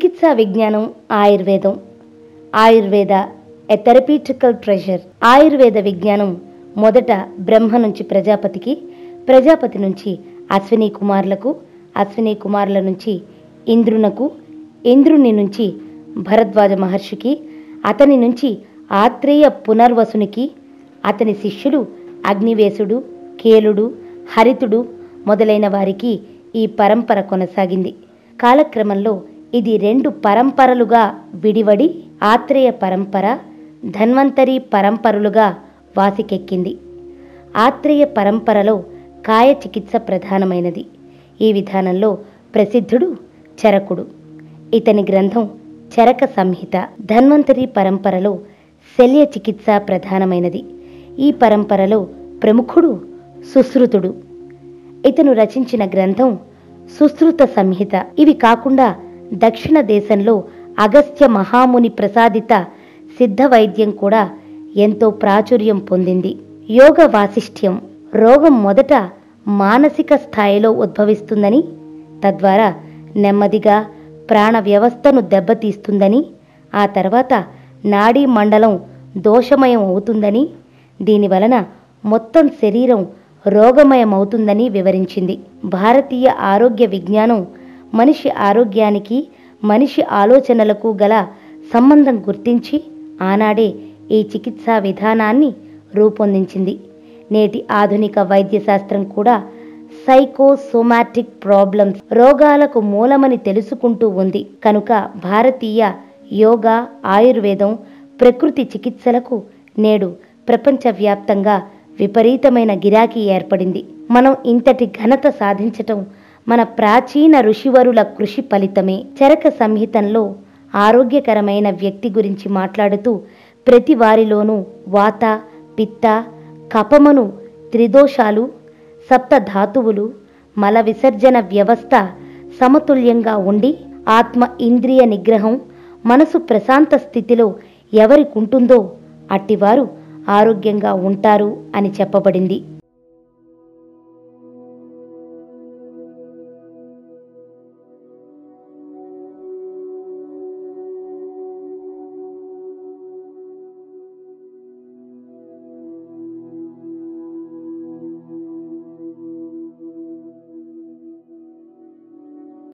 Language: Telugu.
చికిత్సా విజ్ఞానం ఆయుర్వేదం Ayurveda a therapeutical treasure Ayurveda విజ్ఞానం మొదట బ్రహ్మ నుంచి ప్రజాపతికి ప్రజాపతి నుంచి అశ్విని కుమారులకు అశ్విని కుమారుల నుంచి ఇంద్రునకు ఇంద్రుని నుంచి భరద్వాజ మహర్షికి అతని నుంచి ఆత్రేయ పునర్వసునికి అతని శిష్యుడు అగ్నివేశుడు కేలుడు హరితుడు మొదలైన వారికి ఈ పరంపర కొనసాగింది కాలక్రమంలో ఇది రెండు పరంపరలుగా విడివడి ఆత్రేయ పరంపర ధన్వంతరి పరంపరలుగా వాసికెక్కింది ఆత్రేయ పరంపరలో కాయ చికిత్స ప్రధానమైనది ఈ విధానంలో ప్రసిద్ధుడు చరకుడు ఇతని గ్రంథం చరక సంహిత ధన్వంతరి పరంపరలో శల్య చికిత్స ప్రధానమైనది ఈ పరంపరలో ప్రముఖుడు సుశ్రుతుడు ఇతను రచించిన గ్రంథం సుశ్రుత సంహిత ఇవి కాకుండా దక్షిణ దేశంలో అగస్త్య మహాముని ప్రసాదిత సిద్ధ వైద్యం కూడా ఎంతో ప్రాచుర్యం పొందింది యోగ వాసిష్ఠ్యం రోగం మొదట మానసిక స్థాయిలో ఉద్భవిస్తుందని తద్వారా నెమ్మదిగా ప్రాణ వ్యవస్థను దెబ్బతీస్తుందని ఆ తర్వాత నాడీ మండలం దోషమయం అవుతుందని దీనివలన మొత్తం శరీరం రోగమయమవుతుందని వివరించింది భారతీయ ఆరోగ్య విజ్ఞానం మనిషి ఆరోగ్యానికి మనిషి ఆలోచనలకు గల సంబంధం గుర్తించి ఆనాడే ఈ చికిత్సా విధానాన్ని రూపొందించింది నేటి ఆధునిక వైద్య శాస్త్రం కూడా సైకోసోమాటిక్ ప్రాబ్లమ్స్ రోగాలకు మూలమని తెలుసుకుంటూ ఉంది కనుక భారతీయ యోగా ఆయుర్వేదం ప్రకృతి చికిత్సలకు నేడు ప్రపంచవ్యాప్తంగా విపరీతమైన గిరాకీ ఏర్పడింది మనం ఇంతటి ఘనత సాధించటం మన ప్రాచీన ఋషివరుల కృషి ఫలితమే చరక సంహితంలో ఆరోగ్యకరమైన వ్యక్తి గురించి మాట్లాడుతూ ప్రతి వారిలోనూ వాత పిత్త కపమను త్రిదోషాలు సప్త ధాతువులు మల విసర్జన వ్యవస్థ సమతుల్యంగా ఉండి ఆత్మ ఇంద్రియ నిగ్రహం మనసు ప్రశాంత స్థితిలో ఎవరికుంటుందో అట్టివారు ఆరోగ్యంగా ఉంటారు అని చెప్పబడింది